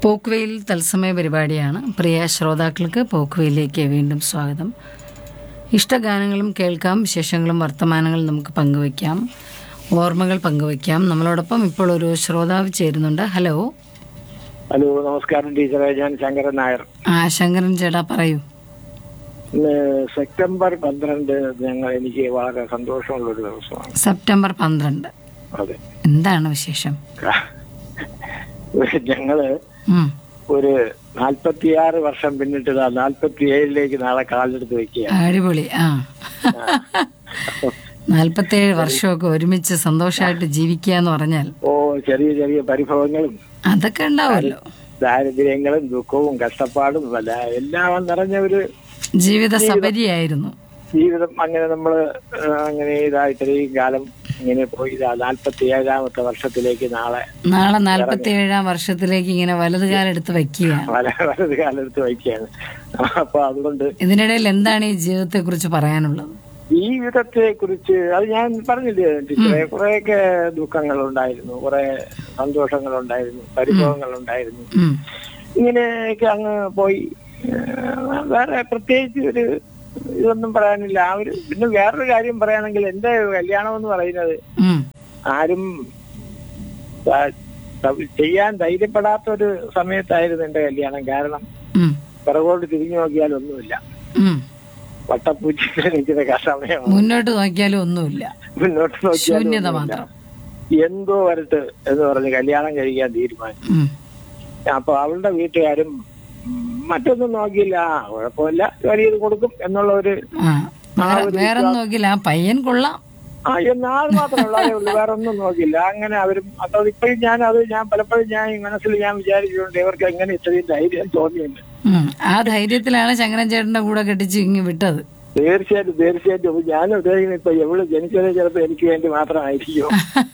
പോക്കുവെയിൽ തത്സമയ പരിപാടിയാണ് പ്രിയ ശ്രോതാക്കൾക്ക് പോക്കുവെയിലേക്ക് വീണ്ടും സ്വാഗതം ഇഷ്ടഗാനങ്ങളും കേൾക്കാം വിശേഷങ്ങളും വർത്തമാനങ്ങളും നമുക്ക് പങ്കുവയ്ക്കാം ഓർമ്മകൾ പങ്കുവയ്ക്കാം നമ്മളോടൊപ്പം ഇപ്പോൾ ഒരു ശ്രോതാവ് ചേരുന്നുണ്ട് ഹലോ ഹലോ നമസ്കാരം ടീച്ചറെ ഞാൻ ശങ്കരൻ നായർ ആ ശങ്കരൻ ചേട്ടാ പറയൂ ഇന്ന് സെപ്റ്റംബർ പന്ത്രണ്ട് ഞങ്ങൾ എനിക്ക് വളരെ സന്തോഷമുള്ള ഒരു ദിവസമാണ് സെപ്റ്റംബർ പന്ത്രണ്ട് അതെ എന്താണ് വിശേഷം ഞങ്ങള് ഉം. ഒരു നാൽപ്പത്തിയാറ് വർഷം പിന്നിട്ട് നാൽപ്പത്തി ഏഴിലേക്ക് നാളെ കാലെടുത്ത് വെക്കുക അടിപൊളി ആ നാൽപ്പത്തേഴ് വർഷമൊക്കെ ഒരുമിച്ച് സന്തോഷമായിട്ട് ജീവിക്കുക എന്ന് പറഞ്ഞാൽ ഓ ചെറിയ ചെറിയ പരിഭവങ്ങളും അതൊക്കെ ഉണ്ടാവുമല്ലോ ദാരിദ്ര്യങ്ങളും ദുഃഖവും കഷ്ടപ്പാടും വല്ല- എല്ലാം നിറഞ്ഞ ഒരു ജീവിത സബരിയായിരുന്നു ജീവിതം അങ്ങനെ നമ്മൾ അങ്ങനെ ഇതാ ഇത്രയും കാലം ഇങ്ങനെ പോയി ഇതാ നാൽപ്പത്തി ഏഴാമത്തെ വർഷത്തിലേക്ക് നാളെ നാളെ നാൽപ്പത്തി ഏഴാം വർഷത്തിലേക്ക് ഇങ്ങനെ വലതുകാലെടുത്ത് വയ്ക്കുക വല വലത് കാലെടുത്ത് വയ്ക്കുകയാണ് അപ്പൊ അതുകൊണ്ട് ഇതിനിടയിൽ എന്താണ് ഈ ജീവിതത്തെ കുറിച്ച് പറയാനുള്ളത് ജീവിതത്തെ കുറിച്ച് അത് ഞാൻ പറഞ്ഞില്ലേ ടീച്ചറെ കുറെയൊക്കെ ദുഃഖങ്ങളുണ്ടായിരുന്നു കുറെ സന്തോഷങ്ങളുണ്ടായിരുന്നു പരിഭവങ്ങളുണ്ടായിരുന്നു ഉം. ഇങ്ങനെയൊക്കെ അങ്ങ് പോയി ഏഹ് വേറെ പ്രത്യേകിച്ച് ഒരു ഇതൊന്നും പറയാനില്ല ആ ഒരു പിന്നെ വേറൊരു കാര്യം പറയുകയാണെങ്കിൽ എന്റെ കല്യാണം എന്ന് പറയുന്നത് ഉം. ആരും ത- ത- ചെയ്യാൻ ധൈര്യപ്പെടാത്ത ഒരു സമയത്തായിരുന്നു എന്റെ കല്യാണം കാരണം ഉം. പിറകോട്ട് തിരിഞ്ഞു നോക്കിയാൽ ഒന്നുമില്ല ഉം. വട്ടപ്പൂച്ചിട്ട് നിൽക്കുന്ന സമയമാണ് മുന്നോട്ട് നോക്കിയാലും ഒന്നുമില്ല മുന്നോട്ട് നോക്കിയാൽ ശൂന്യത ഒന്നുമില്ല. മാത്രം എന്തോ വരട്ട് എന്ന് പറഞ്ഞ് കല്യാണം കഴിക്കാൻ തീരുമാനിച്ചു ഉം. അപ്പൊ അവളുടെ വീട്ടുകാരും ഉം, മറ്റൊന്നും നോക്കിയില്ല ആ കുഴപ്പമില്ല ജോലി ചെയ്ത് കൊടുക്കും എന്നുള്ള ഒരു ആ വേറെ വേറെ ഒന്നും നോക്കില്ല ആ പയ്യൻ കൊള്ളാം ആ എന്നാൽ മാത്രമല്ല ഉള്ളൂ വേറെ ഒന്നും നോക്കില്ല അങ്ങനെ അവരും അപ്പൊ ഇപ്പോഴും ഞാൻ അത് ഞാൻ പലപ്പോഴും ഞാൻ ഈ മനസ്സിൽ ഞാൻ വിചാരിച്ചിട്ടുണ്ട് ഇവർക്ക് എങ്ങനെ ഇത്രയും ധൈര്യം തോന്നിയുണ്ട് ഉം. ആ ധൈര്യത്തിലാണ് ശങ്കരൻ ചേട്ടന്റെ കൂടെ കെട്ടിച്ച് ഇങ്ങ് വിട്ടത് തീർച്ചയായിട്ടും തീർച്ചയായിട്ടും അപ്പൊ ഞാൻ ഉദ്ദേശിക്കുന്നത് ഇപ്പൊ എവിടെ ജനിച്ചത് ചിലപ്പോ എനിക്ക് വേണ്ടി മാത്രമായിരിക്കും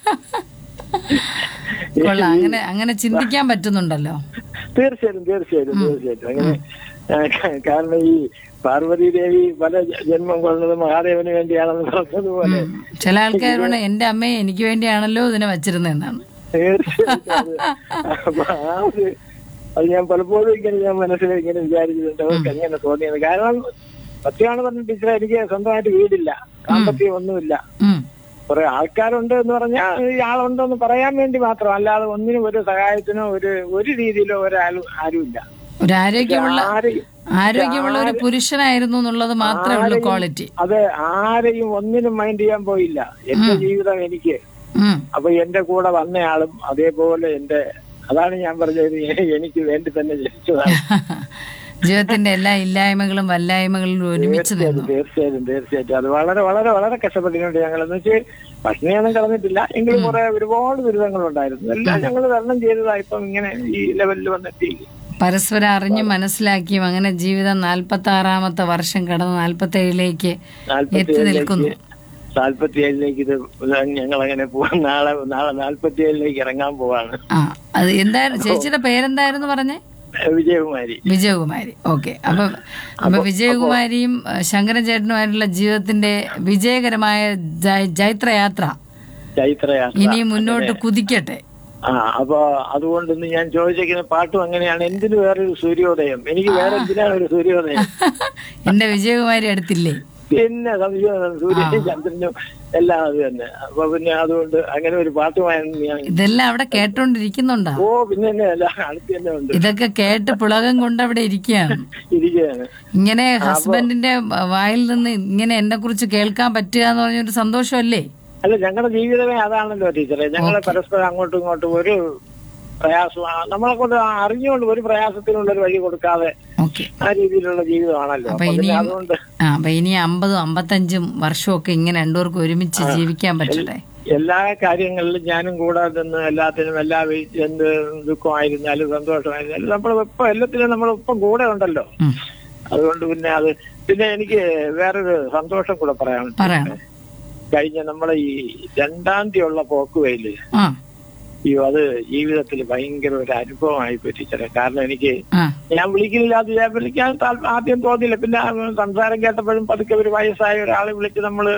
കൊള്ളാം അങ്ങനെ അങ്ങനെ ചിന്തിക്കാൻ പറ്റുന്നുണ്ടല്ലോ തീർച്ചയായിട്ടും തീർച്ചയായിട്ടും തീർച്ചയായിട്ടും അങ്ങനെ ആ, ക- കാരണം ഈ പാർവതി ദേവി പല ജ- ജന്മം കൊള്ളുന്നത് മഹാദേവന് വേണ്ടിയാണെന്ന് പറഞ്ഞതുപോലെ ഉം. ചില ആൾക്കാരോട് എന്റെ അമ്മയെ എനിക്ക് വേണ്ടിയാണല്ലോ ഇതിനെ വച്ചിരുന്നതെന്നാണ് തീർച്ചയായിട്ടും അത് അപ്പൊ ആ ഒരു അത് ഞാൻ പലപ്പോഴും ഇങ്ങനെ ഞാൻ മനസ്സിൽ ഇങ്ങനെ വിചാരിച്ചിട്ടുണ്ട് അവർക്ക് എങ്ങനെ തോന്നിയത് കാരണം സത്യമാണ് പറഞ്ഞ ടീച്ചറെ എനിക്ക് സ്വന്തമായിട്ട് വീടില്ല സാമ്പത്തികം ഒന്നുമില്ല ഉം. കുറെ ആൾക്കാരുണ്ട് എന്ന് പറഞ്ഞാൽ ഈ ആളുണ്ടെന്ന് പറയാൻ വേണ്ടി മാത്രം അല്ലാതെ ഒന്നിനും ഒരു സഹായത്തിനോ ഒരു ഒരു രീതിയിലോ ഒരാളും ആരുമില്ല ഒരു ആരോഗ്യമുള്ള ആരെയും ആരോഗ്യമുള്ള ഒരു പുരുഷനായിരുന്നു എന്നുള്ളത് മാത്രമേ ഉള്ളൂ ക്വാളിറ്റി അതെ ആരെയും ഒന്നിനും മൈൻഡ് ചെയ്യാൻ പോയില്ല എന്റെ ജീവിതം എനിക്ക് ഉം. അപ്പൊ എന്റെ കൂടെ വന്നയാളും അതേപോലെ എന്റെ അതാണ് ഞാൻ പറഞ്ഞത് എ- എനിക്ക് വേണ്ടി തന്നെ ജനിച്ചതാണ് ജീവിതത്തിന്റെ എല്ലാ ഇല്ലായ്മകളും വല്ലായ്മകളും ഒരുമിച്ച് നിന്നു തീർച്ചയായിട്ടും തീർച്ചയായിട്ടും അത് വളരെ വളരെ വളരെ കഷ്ടപ്പെട്ടിട്ടുണ്ട് ഞങ്ങൾ എന്ന് വെച്ച് ഭക്ഷണിയൊന്നും കളഞ്ഞിട്ടില്ല എങ്കിലും കുറെ ഒരുപാട് ദുരിതങ്ങളുണ്ടായിരുന്നു എല്ലാം ഞങ്ങൾ തരണം ചെയ്തതാ ഇപ്പം ഇങ്ങനെ ഈ ലെവലിൽ വന്നെത്തി പരസ്പരം അറിഞ്ഞും മനസ്സിലാക്കിയും അങ്ങനെ ജീവിതം നാൽപ്പത്തി ആറാമത്തെ വർഷം കടന്ന് നാൽപ്പത്തി ഏഴിലേക്ക് എത്തി നിൽക്കുന്നു നാൽപ്പത്തി ഏഴിലേക്ക് ഇത് ഞങ്ങൾ അങ്ങനെ പോവാൻ നാളെ നാളെ നാൽപ്പത്തി ഏഴിലേക്ക് ഇറങ്ങാൻ പോവാണ് ആ അത് എന്തായിരുന്നു ചേച്ചിയുടെ പേരെന്തായിരുന്നു പറഞ്ഞേ വിജയകുമാരി വിജയകുമാരി ഓക്കെ അപ്പൊ അപ്പൊ വിജയകുമാരിയും ഏഹ്, ശങ്കരൻ ചേട്ടനുമായിട്ടുള്ള ജീവിതത്തിന്റെ വിജയകരമായ ജൈ- ജൈത്രയാത്ര ചൈത്രയാത്ര ഇനി മുന്നോട്ട് കുതിക്കട്ടെ ആ അപ്പൊ അതുകൊണ്ട് ഇന്ന് ഞാൻ ചോദിച്ചിരിക്കുന്ന പാട്ടും അങ്ങനെയാണ് എന്തിനു വേറൊരു സൂര്യോദയം എനിക്ക് വേറെ എന്തിനാണ് ഒരു സൂര്യോദയം എന്റെ വിജയകുമാരി അടുത്തില്ലേ പിന്നെ സംശയം സൂര്യനും ചന്ദ്രനും എല്ലാം അത് തന്നെ അപ്പൊ പിന്നെ അതുകൊണ്ട് അങ്ങനെ ഒരു പാട്ടുമായിരുന്നു ഞാൻ ഇതെല്ലാം അവിടെ കേട്ടോണ്ടിരിക്കുന്നുണ്ടാ ഓ പിന്നെ തന്നെ അല്ല അടുത്ത് തന്നെ ഉണ്ട് ഇതൊക്കെ കേട്ട് പുളകം കൊണ്ട് അവിടെ ഇരിക്കുകയാണ് ഇരിക്കുകയാണ് ഇങ്ങനെ ഹസ്ബൻഡിന്റെ വായിൽ നിന്ന് ഇങ്ങനെ എന്നെ കുറിച്ച് കേൾക്കാൻ പറ്റുക എന്ന് പറഞ്ഞൊരു സന്തോഷമല്ലേ അല്ല ഞങ്ങളുടെ ജീവിതമേ അതാണല്ലോ ടീച്ചറെ ഞങ്ങളെ പരസ്പരം അങ്ങോട്ടും ഇങ്ങോട്ടും ഒരു പ്രയാസം നമ്മളെ കൊണ്ട് അറിഞ്ഞുകൊണ്ട് ഒരു പ്രയാസത്തിനുള്ള ഒരു വഴി കൊടുക്കാതെ ഓക്കെ ആ രീതിയിലുള്ള ജീവിതമാണല്ലോ അപ്പൊ അപ്പൊ പിന്നെ ഇനിയും അതുകൊണ്ട് ആ അപ്പൊ ഇനി അമ്പതും അമ്പത്തഞ്ചും വർഷമൊക്കെ ഇങ്ങനെ രണ്ടുപേർക്കും ഒരുമിച്ച് ജീവിക്കാൻ പറ്റട്ടെ എല്ലാ കാര്യങ്ങളിലും ഞാനും കൂടെ നിന്ന് എല്ലാത്തിനും എല്ലാ വീ- എന്ത് ദുഃഖമായിരുന്നാലും സന്തോഷമായിരുന്നാലും നമ്മൾ ഇപ്പൊ എല്ലാത്തിനും നമ്മൾ ഇപ്പം കൂടെ ഉണ്ടല്ലോ ഉം. അതുകൊണ്ട് പിന്നെ അത് പിന്നെ എനിക്ക് വേറൊരു സന്തോഷം കൂടെ പറയാം പറയണം കഴിഞ്ഞ നമ്മളെ ഈ രണ്ടാം തീയതി ഉള്ള പോക്കുവയില് ആ അയ്യോ അത് ജീവിതത്തിൽ ഭയങ്കര ഒരു അനുഭവമായി പറ്റിച്ചത് കാരണം എനിക്ക് ആ ഞാൻ വിളിക്കുന്നില്ല അത് ഞാൻ വിളിക്കാൻ താല്പ- ആദ്യം തോന്നിയില്ല പിന്നെ ആ സംസാരം കേട്ടപ്പോഴും പതുക്കെ ഒരു വയസ്സായ ഒരാളെ വിളിച്ച് നമ്മള്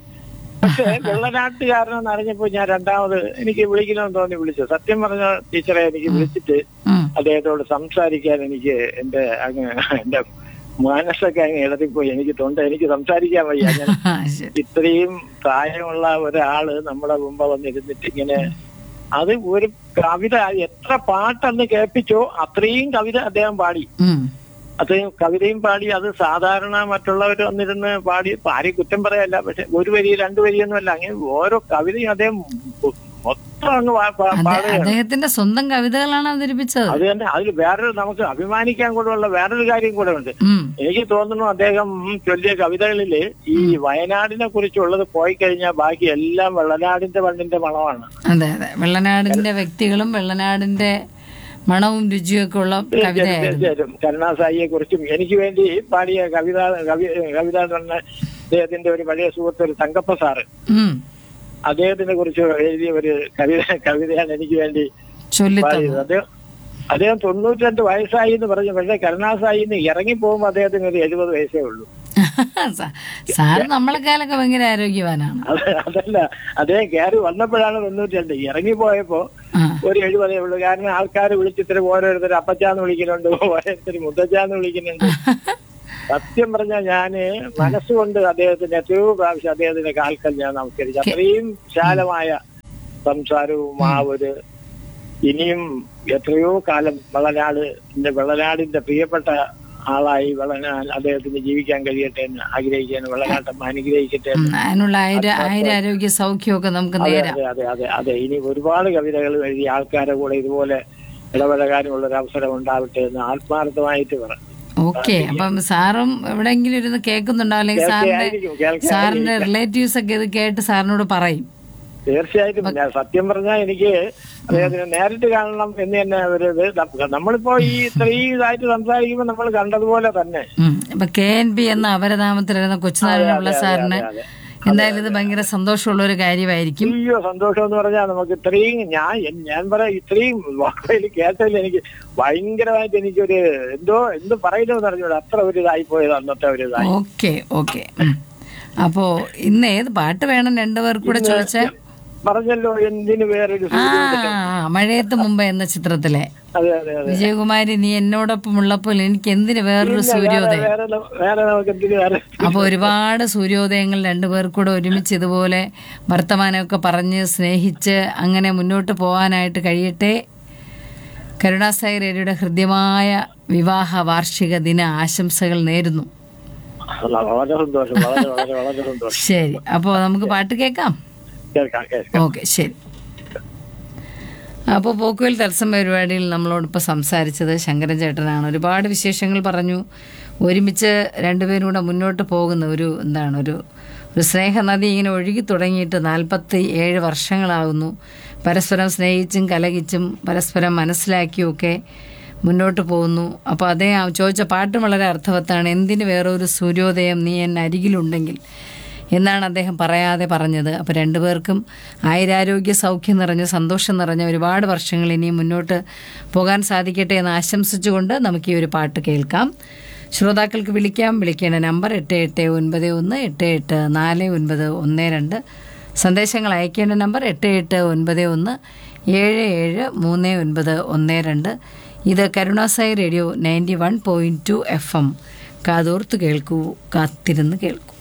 പക്ഷേ വെള്ളനാട്ടുകാരനെന്ന് അറിഞ്ഞപ്പോ ഞാൻ രണ്ടാമത് എനിക്ക് വിളിക്കണമെന്ന് തോന്നി വിളിച്ചു സത്യം പറഞ്ഞ ടീച്ചറെ എനിക്ക് വിളിച്ചിട്ട് ഉം. അദ്ദേഹത്തോട് സംസാരിക്കാൻ എനിക്ക് എന്റെ അങ്ങ് എന്റെ മനസ്സൊക്കെ അങ്ങ് ഇടറിപ്പോയി എനിക്ക് തൊണ്ട എനിക്ക് സംസാരിക്കാൻ വയ്യ ഞാൻ ആ, ശരി ഇത്രയും പ്രായമുള്ള ഒരാള് നമ്മുടെ മുമ്പ് വന്നിരുന്നിട്ട് ഇങ്ങനെ അത് ഒരു കവിത എത്ര പാട്ടന്ന് കേൾപ്പിച്ചോ അത്രയും കവിത അദ്ദേഹം പാടി ഉം. അത് കവിതയും പാടി അത് സാധാരണ മറ്റുള്ളവർ വന്നിരുന്ന് പാടി ഇപ്പൊ ആരെയും കുറ്റം പറയല്ല പക്ഷെ ഒരു വരി രണ്ടു വരിയൊന്നുമല്ല അങ്ങനെ ഓരോ കവിതയും അദ്ദേഹം മൊത്തം അങ്ങ് പാ- പാ- അതെ, പാടുകയാണ് അദ്ദേഹത്തിന്റെ സ്വന്തം കവിതകളാണ് അവതരിപ്പിച്ചത് അത് തന്നെ അതിൽ വേറൊരു നമുക്ക് അഭിമാനിക്കാൻ കൂടെയുള്ള വേറൊരു കാര്യം കൂടെ ഉണ്ട് ഉം. എനിക്ക് തോന്നുന്നു അദ്ദേഹം ചൊല്ലിയ കവിതകളില് ഈ വയനാടിനെ കുറിച്ചുള്ളത് പോയി കഴിഞ്ഞാൽ ബാക്കി എല്ലാം വെള്ളനാടിന്റെ മണ്ണിന്റെ മണമാണ് അതെ അതെ വെള്ളനാടിന്റെ വ്യക്തികളും വെള്ളനാടിന്റെ മണവും രുചിയും ഒക്കെ ഉള്ള കവിതയായിരുന്നു തീർച്ചയായിട്ടും കരുണാസായിയെ കുറിച്ചും എനിക്ക് വേണ്ടി പാടിയ കവിത കവി കവിത എന്ന് പറഞ്ഞ അദ്ദേഹത്തിന്റെ ഒരു പഴയ സുഹൃത്ത് ഒരു തങ്കപ്പ സാറ് ഉം. അദ്ദേഹത്തിനെ കുറിച്ച് എഴുതിയ ഒരു കവിത കവിതയാണ് എനിക്ക് വേണ്ടി ചൊല്ലിത്തന്നു പാടിയത് അദ്ദേഹം അദ്ദേഹം തൊണ്ണൂറ്റിരണ്ട് വയസ്സായി എന്ന് പറഞ്ഞു പക്ഷേ കരുണാസായി ഇറങ്ങി പോകുമ്പോൾ അദ്ദേഹത്തിന് ഒരു എഴുപത് വയസ്സേ ഉള്ളൂ സാ- സാറ് നമ്മളെക്കാളൊക്കെ ഭയങ്കര ആരോഗ്യവാനാണ് അത് അതല്ല അദ്ദേഹം കയറി വന്നപ്പോഴാണ് തൊണ്ണൂറ്റിരണ്ട് ഇറങ്ങി പോയപ്പോ ആ. ഒരു എഴുപതേ ഉള്ളൂ കാരണം ആൾക്കാർ വിളിച്ചിട്ട് ഓരോരുത്തർ അപ്പച്ചാന്ന് വിളിക്കുന്നുണ്ട് ഓരോരുത്തർ മുത്തച്ചാന്ന് വിളിക്കുന്നുണ്ട് സത്യം പറഞ്ഞാൽ ഞാന് മനസ്സുകൊണ്ട് അദ്ദേഹത്തിന്റെ എത്രയോ പ്രാവശ്യം അദ്ദേഹത്തിന്റെ കാൽക്കൽ ഞാൻ നമസ്കരിച്ചു അത്രയും വിശാലമായ സംസാരവും ആ ഒരു ഇനിയും എത്രയോ കാലം വെള്ളനാട് വെള്ളനാടിന്റെ പ്രിയപ്പെട്ട ആളായി വെള്ളനാട് അദ്ദേഹത്തിന് ജീവിക്കാൻ കഴിയട്ടെ എന്ന് ആഗ്രഹിക്കാൻ വെള്ളനാട്ടം അനുഗ്രഹിക്കട്ടെ എന്ന് ഉം. അതിനുള്ള ആയിര ആയിരാരോഗ്യ സൗഖ്യമൊക്കെ നമുക്ക് അതെ നേരാം അതെ അതെ അതെ അതെ ഇനി ഒരുപാട് കവിതകൾ എഴുതി ആൾക്കാരെ കൂടെ ഇതുപോലെ ഇടപഴകാനുള്ള ഒരു അവസരം ഉണ്ടാവട്ടെ എന്ന് ആത്മാർത്ഥമായിട്ട് പറ ഓക്കെ അപ്പം സാറും എവിടെയെങ്കിലും ഇരുന്ന് കേൾക്കുന്നുണ്ടോ അല്ലെങ്കിൽ സാറിന്റെ കേൾക്കായിരിക്കും, കേൾക്കായിരിക്കും. സാറിന്റെ റിലേറ്റീവ്സ് ഒക്കെ ഇത് കേട്ട് സാറിനോട് പറയും തീർച്ചയായിട്ടും ഞാൻ സത്യം പറഞ്ഞാൽ എനിക്ക് അദ്ദേഹത്തിന് നേരിട്ട് കാണണം എന്ന് തന്നെ ഒരു ഇത് ന- നമ്മളിപ്പോ ഈ ഇത്രയും ഇതായിട്ട് സംസാരിക്കുമ്പോൾ നമ്മൾ കണ്ടതുപോലെ തന്നെ ഉം. അപ്പൊ കെ എൻ പി എന്ന അപരനാമത്തിലിരുന്ന കൊച്ചുനാരായണപിള്ള സാറിന് അതെ. എന്തായാലും ഇത് ഭയങ്കര സന്തോഷമുള്ള ഒരു കാര്യമായിരിക്കും അയ്യോ സന്തോഷം എന്ന് പറഞ്ഞാൽ നമുക്ക് ഇത്രയും ഞാൻ ഞാൻ പറയാം ഇത്രയും വാക്കുകളിൽ കേട്ടതിൽ എനിക്ക് ഭയങ്കരമായിട്ട് എനിക്കൊരു എന്തോ എന്ത് പറയുന്നു പറഞ്ഞോളൂ അത്ര ഒരു ഇതായി പോയത് അന്നത്തെ ഒരു ഇതായി ഓക്കെ ഓക്കെ ഉം. അപ്പോ ഇന്ന് ഏത് പാട്ട് വേണം രണ്ടുപേർക്ക് കൂടെ ചോദിച്ചാൽ പറഞ്ഞല്ലോ എന്തിനു വേറൊരു ആ മഴയത്ത് മുമ്പ് എന്ന ചിത്രത്തിലെ അതെ അതെ അതെ വിജയകുമാരി നീ എന്നോടൊപ്പം ഉള്ളപ്പോൾ എനിക്ക് എന്തിന് വേറൊരു സൂര്യോദയം വേറെ ന- വേറെ നമുക്ക് എന്തിനു വേറെ അപ്പൊ ഒരുപാട് സൂര്യോദയങ്ങൾ രണ്ടുപേർ കൂടെ ഒരുമിച്ച് ഇതുപോലെ വർത്തമാനമൊക്കെ പറഞ്ഞ് സ്നേഹിച്ച് അങ്ങനെ മുന്നോട്ട് പോകാനായിട്ട് കഴിയട്ടെ കരുണാസായി രേഡിയുടെ ഹൃദ്യമായ വിവാഹ വാർഷിക ദിന ആശംസകൾ നേരുന്നു വളരെ സന്തോഷം വളരെ വളരെ വളരെ സന്തോഷം ശരി അപ്പോൾ നമുക്ക് പാട്ട് കേൾക്കാം കേൾക്കാം കേൾക്കാം ഓക്കെ ശരി അപ്പോൾ പോക്കുവൽ തത്സമയ പരിപാടിയിൽ നമ്മളോടിപ്പോൾ സംസാരിച്ചത് ശങ്കരൻ ചേട്ടനാണ് ഒരുപാട് വിശേഷങ്ങൾ പറഞ്ഞു ഒരുമിച്ച് രണ്ടുപേരും കൂടെ മുന്നോട്ട് പോകുന്ന ഒരു എന്താണ് ഒരു ഒരു സ്നേഹനദി ഇങ്ങനെ ഒഴുകി തുടങ്ങിയിട്ട് നാൽപ്പത്തി ഏഴ് വർഷങ്ങളാകുന്നു പരസ്പരം സ്നേഹിച്ചും കലഹിച്ചും പരസ്പരം മനസ്സിലാക്കിയുമൊക്കെ മുന്നോട്ട് പോകുന്നു അപ്പോൾ അതേ ആ ചോദിച്ച പാട്ടും വളരെ അർത്ഥവത്താണ് എന്തിന് വേറൊരു സൂര്യോദയം നീ എന്നെ അരികിലുണ്ടെങ്കിൽ എന്നാണ് അദ്ദേഹം പറയാതെ പറഞ്ഞത് അപ്പോൾ രണ്ടുപേർക്കും ആയുരാരോഗ്യ സൗഖ്യം നിറഞ്ഞ സന്തോഷം നിറഞ്ഞ ഒരുപാട് വർഷങ്ങൾ ഇനിയും മുന്നോട്ട് പോകാൻ സാധിക്കട്ടെ എന്ന് ആശംസിച്ചുകൊണ്ട് നമുക്ക് ഈ ഒരു പാട്ട് കേൾക്കാം ശ്രോതാക്കൾക്ക് വിളിക്കാം വിളിക്കേണ്ട നമ്പർ എട്ട് എട്ട് ഒൻപത് ഒന്ന് എട്ട് എട്ട് നാല് ഒൻപത് ഒന്ന് രണ്ട് സന്ദേശങ്ങൾ അയക്കേണ്ട നമ്പർ എട്ട് എട്ട് ഒൻപത് ഒന്ന് ഏഴ് ഏഴ് മൂന്ന് ഒൻപത് ഒന്ന് രണ്ട് ഇത് കരുണാസായി radio ninety one point two F M കാതോർത്ത് കേൾക്കൂ കാത്തിരുന്ന് കേൾക്കൂ